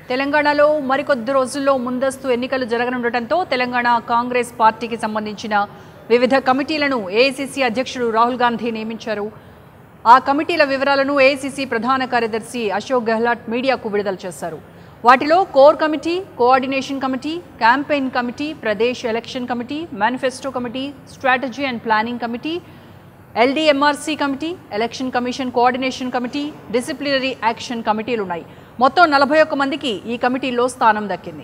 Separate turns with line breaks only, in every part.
తెలంగాణలో మరికొద్ది రోజుల్లో ముందస్తు ఎన్నికలు జరగనుండటంతో తెలంగాణ కాంగ్రెస్ పార్టీకి సంబంధించిన వివిధ కమిటీలను ఏఐసిసి అధ్యక్షుడు రాహుల్ గాంధీ నియమించారు ఆ కమిటీల వివరాలను ఏఐసిసి ప్రధాన కార్యదర్శి అశోక్ గెహ్లాట్ మీడియాకు విడుదల చేశారు వాటిలో core committee coordination committee campaign committee Pradesh election committee manifesto committee strategy and planning committee LDMRC committee election commission coordination committee disciplinary action కమిటీలు ఉన్నాయి మొత్తం నలభై ఒక్క మందికి ఈ కమిటీలో స్థానం దక్కింది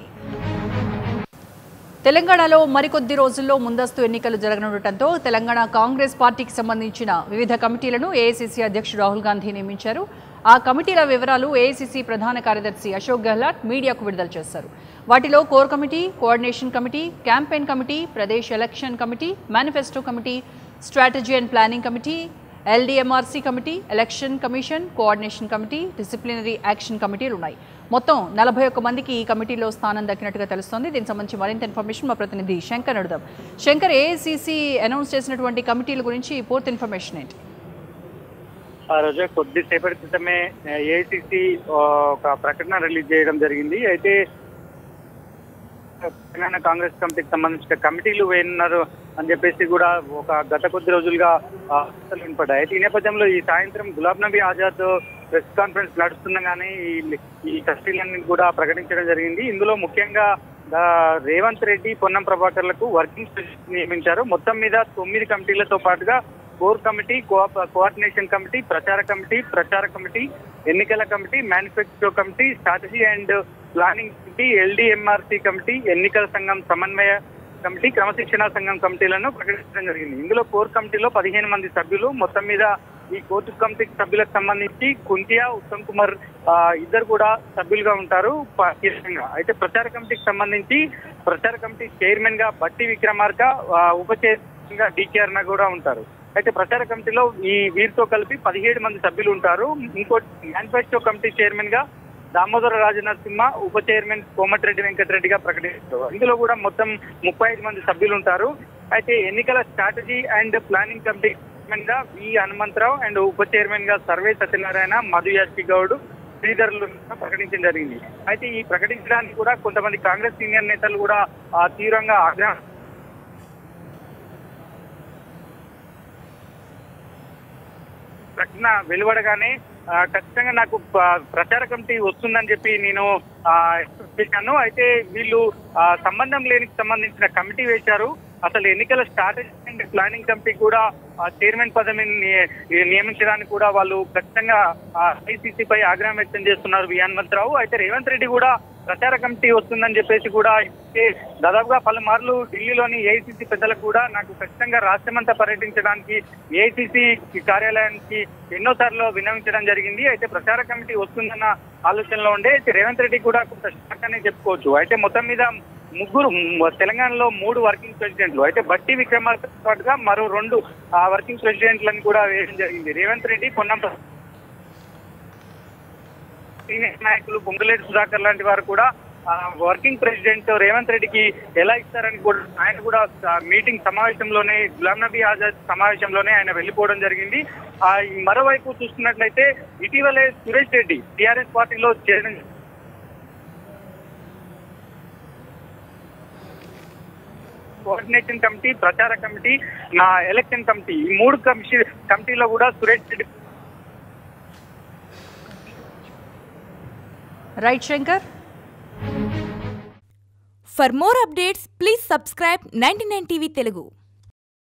తెలంగాణలో మరికొద్ది రోజుల్లో ముందస్తు ఎన్నికలు జరగనుండటంతో తెలంగాణ కాంగ్రెస్ పార్టీకి సంబంధించిన వివిధ కమిటీలను ఏఐసిసి అధ్యక్షుడు రాహుల్ గాంధీ నియమించారు ఆ కమిటీల వివరాలు ఏఐసిసి ప్రధాన కార్యదర్శి అశోక్ గెహ్లాట్ మీడియాకు విడుదల చేశారు వాటిలో core committee coordination committee campaign committee Pradesh election committee manifesto committee strategy and planning committee LDMRC committee election commission coordination committee disciplinary action కమిటీలు ఉన్నాయి మొత్తం నలభై ఒక్క మందికి ఈ కమిటీలో స్థానం దక్కినట్టుగా తెలుస్తోంది దీనికి సంబంధించి మరింత ఇన్ఫర్మేషన్ మా ప్రతినిధి శంకర్ అడుగుదాం శంకర్ ఏఐసిసి అనౌన్స్ చేసినటువంటి కమిటీల గురించి పూర్తి ఇన్ఫర్మేషన్ ఏంటి
ఆ రోజు కొద్దిసేపటి క్రితమే ఏఐసిసి ఒక ప్రకటన రిలీజ్ చేయడం జరిగింది అయితే తెలంగాణ కాంగ్రెస్ కమిటీకి సంబంధించిన కమిటీలు వేయనున్నారు అని చెప్పేసి కూడా ఒక గత కొద్ది రోజులుగా ఆ, వార్తలు వినపడ్డాయి అయితే ఈ నేపథ్యంలో ఈ సాయంత్రం గులాబ్ నబీ ఆజాద్ ప్రెస్ కాన్ఫరెన్స్ నడుస్తుండగానే ఈ ఈ కమిటీలన్నీ కూడా ప్రకటించడం జరిగింది ఇందులో ముఖ్యంగా ఆ, రేవంత్ రెడ్డి పొన్నం ప్రభాకర్లకు వర్కింగ్ ప్రెసిడెంట్ నియమించారు మొత్తం మీద తొమ్మిది కమిటీలతో పాటుగా core committee co- coordination committee ప్రచార కమిటీ ప్రచార కమిటీ ఎన్నికల committee manifesto committee strategy and planning committee LDMRC committee ఎన్నికల సంఘం సమన్వయ కమిటీ క్రమశిక్షణ సంఘం కమిటీలను ప్రకటించడం జరిగింది ఇందులో కోర్ కమిటీలో పదిహేను మంది సభ్యులు మొత్తం మీద ఈ కోర్టు కమిటీ సభ్యులకు సంబంధించి కుంతియా ఉత్తమ్ కుమార్ ఆ, ఇద్దరు కూడా సభ్యులుగా ఉంటారు ప- కీలకంగా అయితే ప్రచార కమిటీకి సంబంధించి ప్రచార కమిటీ చైర్మన్ గా బట్టి విక్రమార్క ఆ, ఉప చైర్మన్ గా డికే అరుణ కూడా ఉంటారు అయితే ప్రచార కమిటీలో ఈ వీరితో కలిపి పదిహేడు మంది సభ్యులు ఉంటారు ఇంకోటి మేనిఫెస్టో కమిటీ చైర్మన్ గా దామోదర రాజనరసింహ ఉప చైర్మన్ కోమటిరెడ్డి వెంకటరెడ్డిగా ప్రకటిస్తారు ఇందులో కూడా మొత్తం ముప్పై ఐదు మంది సభ్యులు ఉంటారు అయితే ఎన్నికల strategy and planning committee chairman గా వి హనుమంతరావు అండ్ ఉప చైర్మన్ గా సర్వే సత్యనారాయణ మధు యాష్కి గౌడ్ శ్రీధర్లు ప్రకటించడం జరిగింది అయితే ఈ ప్రకటించడానికి కూడా కొంతమంది కాంగ్రెస్ సీనియర్ నేతలు కూడా ఆ, తీవ్రంగా ఆగ్రహం ప్రకటన వెలువడగానే ఆ, ఖచ్చితంగా నాకు ప- ప్రచార కమిటీ వస్తుందని చెప్పి నేను ఆ, ఎక్స్పెక్ట్ చేశాను అయితే వీళ్ళు ఆ, సంబంధం లేని సంబంధించిన కమిటీ వేశారు అసలు ఎన్నికల స్ట్రాటజీ అండ్ ప్లానింగ్ కమిటీ కూడా ఆ, చైర్మన్ పదవిని ని- నియమించడానికి కూడా వాళ్ళు ఖచ్చితంగా ఐసీసీ పై ఆగ్రహం వ్యక్తం చేస్తున్నారు వి హనుమంతరావు అయితే రేవంత్ రెడ్డి కూడా ప్రచార కమిటీ వస్తుందని చెప్పేసి కూడా ఇప్పటికే దాదాపుగా పలుమార్లు ఢిల్లీలోని ఏఐసీసీ పెద్దలకు కూడా నాకు ఖచ్చితంగా రాష్ట్రమంతా పర్యటించడానికి ఏఐసీసీ కార్యాలయానికి ఎన్నోసార్లు విన్నవించడం జరిగింది అయితే ప్రచార కమిటీ వస్తుందన్న ఆలోచనలో ఉండే అయితే రేవంత్ రెడ్డి కూడా కొంత షాక్ అనే చెప్పుకోవచ్చు అయితే మొత్తం మీద ముగ్గురు మ్, తెలంగాణలో మూడు వర్కింగ్ ప్రెసిడెంట్లు అయితే బట్టి విక్రమార్క పాటుగా మరో రెండు ఆ వర్కింగ్ ప్రెసిడెంట్లను కూడా వేయడం జరిగింది రేవంత్ రెడ్డి పొన్నం ప్ర- సీనియర్ నాయకులు పొంగులేటి సుధాకర్ లాంటి వారు కూడా ఆ, వర్కింగ్ ప్రెసిడెంట్ రేవంత్ రెడ్డికి ఎలా ఇస్తారని కూడా ఆయన కూడా ఆ, మీటింగ్ సమావేశంలోనే గులాం నబీ ఆజాద్ సమావేశంలోనే ఆయన వెళ్ళిపోవడం జరిగింది ఆ, ఈ మరోవైపు చూస్తున్నట్లయితే ఇటీవలే సురేష్ రెడ్డి టిఆర్ఎస్ పార్టీలో చేరడం కోఆర్డినేషన్ కమిటీ ప్రచార కమిటీ నా ఎలక్షన్ కమిటీ ఈ మూడు కమిటీ కమిటీలో కూడా Suresh Reddy
right Shankar
For more updates, please subscribe 99 TV Telugu.